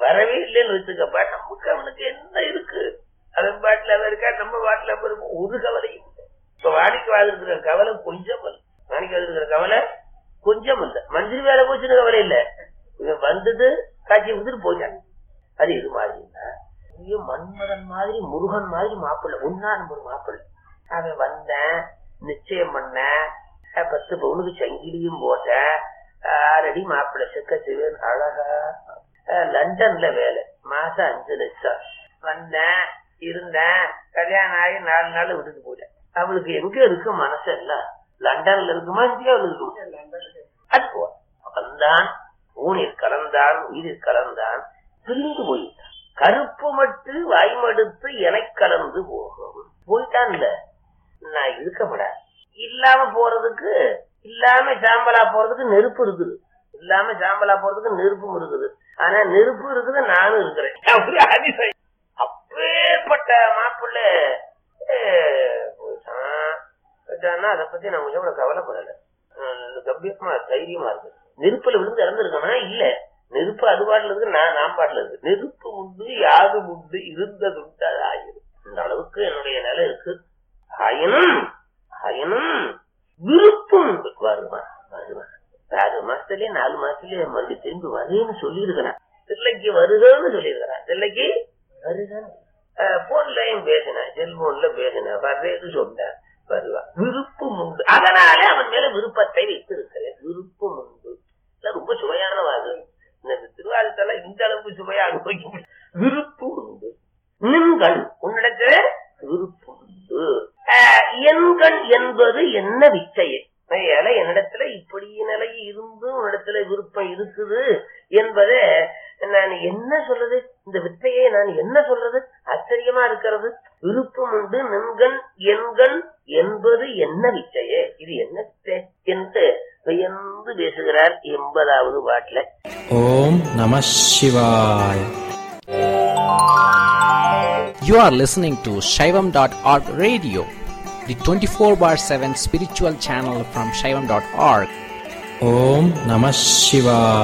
வரவே இல்லைன்னு வச்சுக்கப்பா நமக்கு அவனுக்கு என்ன இருக்கு அவன் பாட்டுல அவன் இருக்கா நம்ம பாட்டுல அவன் இருக்கும் ஒரு கவலையும் இல்லை இப்ப வாடிக்கைவாத இருக்கிற கவலை கொஞ்சம் இல்லை வாடிக்கைவாத இருக்கிற கவலை கொஞ்சம் இல்லை மந்திரி வேலை போச்சுன்னு கவலை இல்லை இவன் வந்துட்டு காட்சி கொடுத்துட்டு போயிட்டான் அது இது மாதிரின்னா ஐயோ மன்மதன் மாதிரி முருகன் மாதிரி மாப்பிள்ளை ஒன்னா நம்பர் மாப்பிள்ளை அவன் வந்தேன் நிச்சயம் பண்ணேன் அஹ் பத்து பவுனுக்கு சங்கிலியும் போட்டேன் ஆறடி மாப்பிள்ளை செக்க சிவன் அழகா அஹ் லண்டன்ல வேலை மாசம் அஞ்சு லட்சம் வந்தேன் இருந்தேன் கல்யாணம் ஆகி நாலு நாள் விட்டுட்டு போயிட்டேன் அவளுக்கு எங்க இருக்கு மனசு எல்லாம் லண்டன்ல இருக்குமா இந்தியாவில் இருக்குமா அது போ வந்தான் ஊனில் கலந்தான் உயிரில் கலந்தான் பிரிந்து போயிட்டான் கருப்பு மட்டு வாய்மடுத்து என கலந்து போகும் போயிட்டான்ல நான் இருக்கப்படா இல்லாம போறதுக்கு இல்லாம சாம்பலா போறதுக்கு நெருப்பு இருக்குது இல்லாம சாம்பலா போறதுக்கு நெருப்பும் இருக்குது ஆனா நெருப்பு இருக்குது நானும் இருக்கிறேன் அப்படி அதிசயம் அப்பேற்பட்ட மாப்பிள்ள போயிட்டான் போயிட்டான்னா அதை பத்தி நான் கொஞ்சம் கூட கவலைப்படல அஹ் கம்பீரமா தைரியமா இருக்கு நெருப்புல விழுந்து இறந்துருக்கனா இல்ல நெருப்பு அது பாட்டுல இருக்கு நான் நான் பாட்டுல இருக்கு நெருப்பு உண்டு யாது உண்டு இருந்தது உண்டு அது ஆயிரும் இந்த அளவுக்கு என்னுடைய நிலை இருக்கு ஆயினும் ஆயினும் விருப்பம் உண்டு வருவான் வருவான் ஆறு மாசத்துலயே நாலு மாசத்துலயே மறுபடியும் திரும்பி வருன்னு சொல்லியிருக்கிறான் தில்லைக்கு வருகன்னு சொல்லியிருக்கிறான் தில்லைக்கு வருகன்னு போன்லயும் பேசினேன் செல்போன்ல பேசினேன் வர்றேன்னு சொன்னேன் வருவான் விருப்பம் உண்டு அதனால அவன் மேல விருப்பத்தை வைத்திருக்கிறேன் விருப்பம் உண்டு இதெல்லாம் ரொம்ப சுவையான வாது இந்த திருவாரூத்தெல்லாம் இந்த அளவுக்கு சுவையா அனுபவிக்க முடியாது. விருப்பம் உண்டு நின்கள் உன்னிடத்துல விருப்பம் உண்டு ஆஹ், எண்கள் என்பது என்ன விச்சையே அதனால என்னிடத்துல இப்படி நிலை இருந்து உன்னிடத்துல விருப்பம் இருக்குது என்பதை நான் என்ன சொல்றது இந்த வித்தையை நான் என்ன சொல்றது ஆச்சரியமா இருக்கிறது விருப்பம் உண்டு நின்கண் எண்கள் என்பது என்ன வித்தையே இது என்ன வித்தை என்று வியந்து பேசுகிறார் எண்பதாவது பாட்டுல ஓம் நம சிவாய் You are listening to Shaivam.org radio, the 24 bar 7 spiritual channel from Shaivam.org. Om Namah Shivaya.